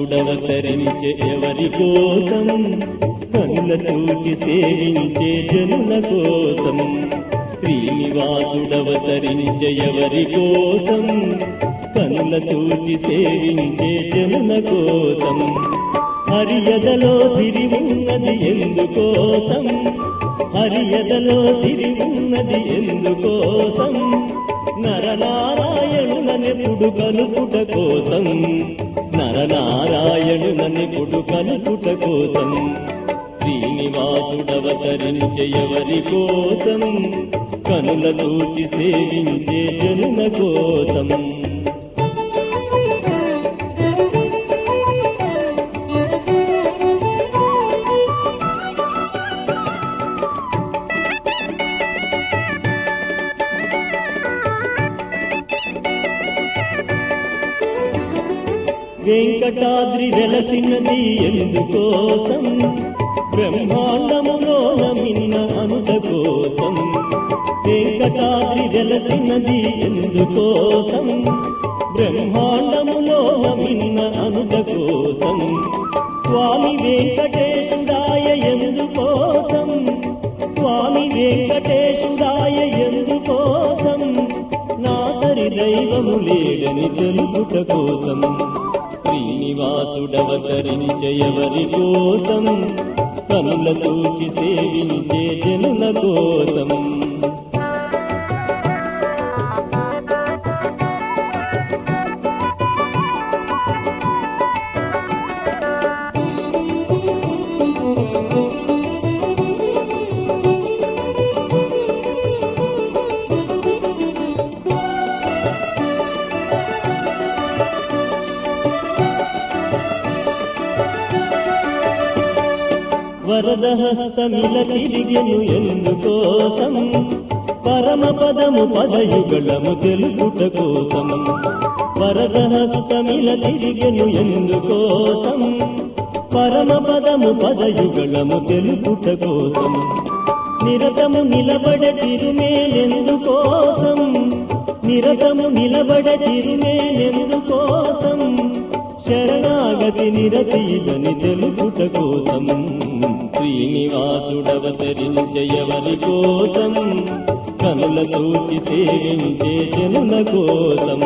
శ్రీనివాసుడవతరించే ఎవరి కోసం కనుల చూచి సేవించే జనుల కోసం శ్రీనివాసుడవతరించే ఎవరి కోసం కనుల చూచి సేవించే జనుల కోసం హరియదలో సిరి ఉన్నది ఎందుకోసం హరియదలో సిరి ఉన్నది ఎందుకోసం నరనారాయణులనెప్పుడు కలుపుట కోసం నరనారాయణులనెప్పుడు కలుపుట కోసం శ్రీనివాసుడవతరించే ఎవరి కోసం కనుల తూచి సేవించే జనుల కోసం వెంకటాద్రి వెలసినది ఎందుకోసం బ్రహ్మాండములోన మిన్న అనుట కోసం వెంకటాద్రి వెలసినది ఎందుకోసం బ్రహ్మాండములోన మిన్న అనుట కోసం స్వామి వెంకటేశుడాయ ఎందుకోసం స్వామి వెంకటేశుడాయ ఎందుకోసం నా సరి దైవము లేడని తెలుపుట కోసం శ్రీనివాసుడవతరించే ఎవరి కోసం కనుల తూచి సేవించే జనుల కోసం వరదహస్తమిల తిరిగెను ఎందుకోసం పరమ పదము పదయుగళము తెలుపుట కోసం వరదహస్తమిల తిరిగెను ఎందుకోసం పరమ పదము పదయుగళము తెలుపుట కోసం నిరతము నిలబడ తిరుమేలెందుకోసం నిరతము నిలబడ తిరుమేలెందుకోసం శరణాగతి నిరతీదని తెలుపుట కోసం శ్రీనివాసుడవతరించే ఎవరి కోసం కనుల తూచి సేవించే జనుల కోసం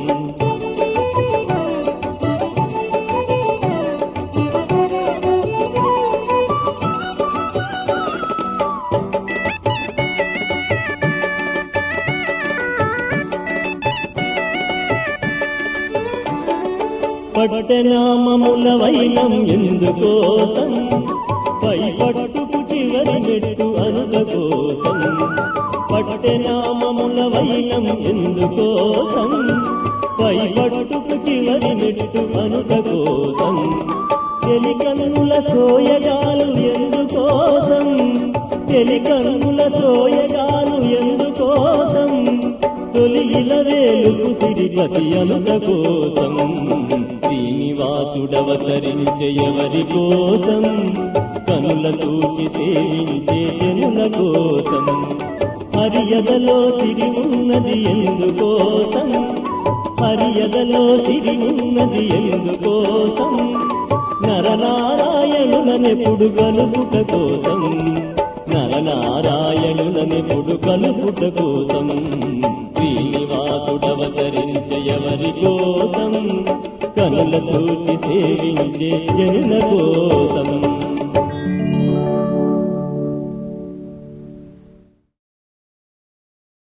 పట్టనామముల వైనం ఎందుకోసం పై పట్టుకు చివరి మెట్టు అనుక కోసం పట్టనామముల వైనం ఎందుకోసం పై పట్టుకు చివరి మెట్టు అనుక కోసం తెలికన్నుల సోయగాలు ఎందుకోసం తెలికన్నుల సోయగాలు ఎందుకోసం తొలి ఇలవేలుకు తిరిగతి అనుక కోసం శ్రీనివాసుడవతరించే ఎవరి కోసం కనుల తూచి సేవించే జనుల కోసం హరియదలో తిరి ఉన్నది ఎందుకోసం హరియదలో తిరి ఉన్నది ఎందుకోసం నరనారాయణులనెప్పుడు కలుపుట కోసం నరనారాయణులనెప్పుడు కలుపుట కోసం శ్రీనివాసుడవతరించే ఎవరి కోసం కనుల చూచి సేవించే జనుల కోసం